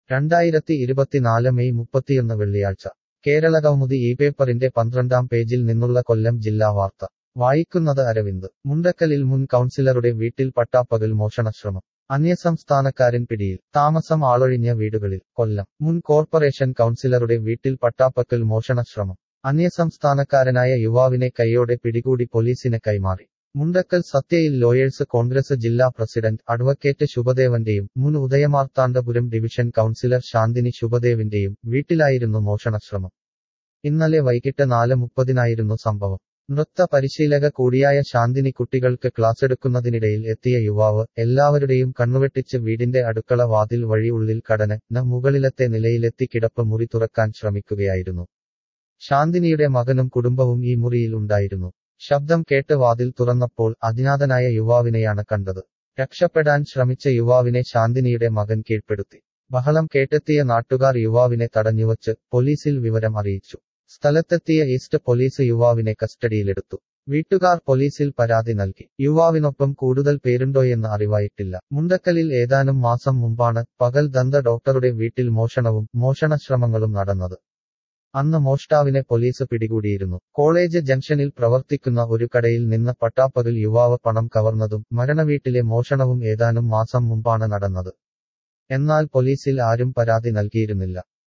രണ്ടായിരത്തി ഇരുപത്തിനാല് മെയ് മുപ്പത്തിയൊന്ന് വെള്ളിയാഴ്ച കേരള കൗമുദി ഈ പേപ്പറിന്റെ പന്ത്രണ്ടാം പേജിൽ നിന്നുള്ള കൊല്ലം ജില്ലാ വാർത്ത വായിക്കുന്നത് അരവിന്ദ് മുണ്ടക്കലിൽ മുൻ കൗൺസിലറുടെ വീട്ടിൽ പട്ടാപ്പകൽ മോഷണശ്രമം അന്യസംസ്ഥാനക്കാരൻ പിടിയിൽ താമസം ആളൊഴിഞ്ഞ വീടുകളിൽ കൊല്ലം മുൻ കോർപ്പറേഷൻ കൗൺസിലറുടെ വീട്ടിൽ പട്ടാപ്പക്കൽ മോഷണശ്രമം അന്യസംസ്ഥാനക്കാരനായ യുവാവിനെ കൈയോടെ പിടികൂടി പോലീസിന് കൈമാറി മുണ്ടക്കൽ സത്യയിൽ ലോയേഴ്സ് കോൺഗ്രസ് ജില്ലാ പ്രസിഡന്റ് അഡ്വക്കേറ്റ് ശുഭദേവന്റെയും മുൻ ഉദയമാർത്താണ്ഡപുരം ഡിവിഷൻ കൗൺസിലർ ശാന്തിനി ശുഭദേവിന്റെയും വീട്ടിലായിരുന്നു മോഷണശ്രമം ഇന്നലെ വൈകിട്ട് നാല് മുപ്പതിനായിരുന്നു സംഭവം നൃത്ത പരിശീലക കൂടിയായ ശാന്തിനി കുട്ടികൾക്ക് ക്ലാസ്സെടുക്കുന്നതിനിടയിൽ എത്തിയ യുവാവ് എല്ലാവരുടെയും കണ്ണുവെട്ടിച്ച് വീടിന്റെ അടുക്കള വാതിൽ വഴി ഉള്ളിൽ കടന് ന മുകളിലത്തെ നിലയിലെത്തി കിടപ്പ് മുറി തുറക്കാൻ ശ്രമിക്കുകയായിരുന്നു ശാന്തിനിയുടെ മകനും കുടുംബവും ഈ മുറിയിൽ ഉണ്ടായിരുന്നു ശബ്ദം കേട്ട് വാതിൽ തുറന്നപ്പോൾ അജ്ഞാതനായ യുവാവിനെയാണ് കണ്ടത് രക്ഷപ്പെടാൻ ശ്രമിച്ച യുവാവിനെ ശാന്തിനിയുടെ മകൻ കീഴ്പ്പെടുത്തി ബഹളം കേട്ടെത്തിയ നാട്ടുകാർ യുവാവിനെ തടഞ്ഞുവച്ച് പോലീസിൽ വിവരം അറിയിച്ചു സ്ഥലത്തെത്തിയ ഈസ്റ്റ് പോലീസ് യുവാവിനെ കസ്റ്റഡിയിലെടുത്തു വീട്ടുകാർ പോലീസിൽ പരാതി നൽകി യുവാവിനൊപ്പം കൂടുതൽ പേരുണ്ടോയെന്ന് അറിവായിട്ടില്ല മുണ്ടക്കലിൽ ഏതാനും മാസം മുമ്പാണ് പകൽ ദന്ത ഡോക്ടറുടെ വീട്ടിൽ മോഷണവും മോഷണശ്രമങ്ങളും നടന്നത് അന്ന് മോഷ്ടാവിനെ പോലീസ് പിടികൂടിയിരുന്നു കോളേജ് ജംഗ്ഷനിൽ പ്രവർത്തിക്കുന്ന ഒരു കടയിൽ നിന്ന് പട്ടാപ്പകൽ യുവാവ് പണം കവർന്നതും മരണവീട്ടിലെ മോഷണവും ഏതാനും മാസം മുമ്പാണ് നടന്നത് എന്നാൽ പോലീസിൽ ആരും പരാതി നൽകിയിരുന്നില്ല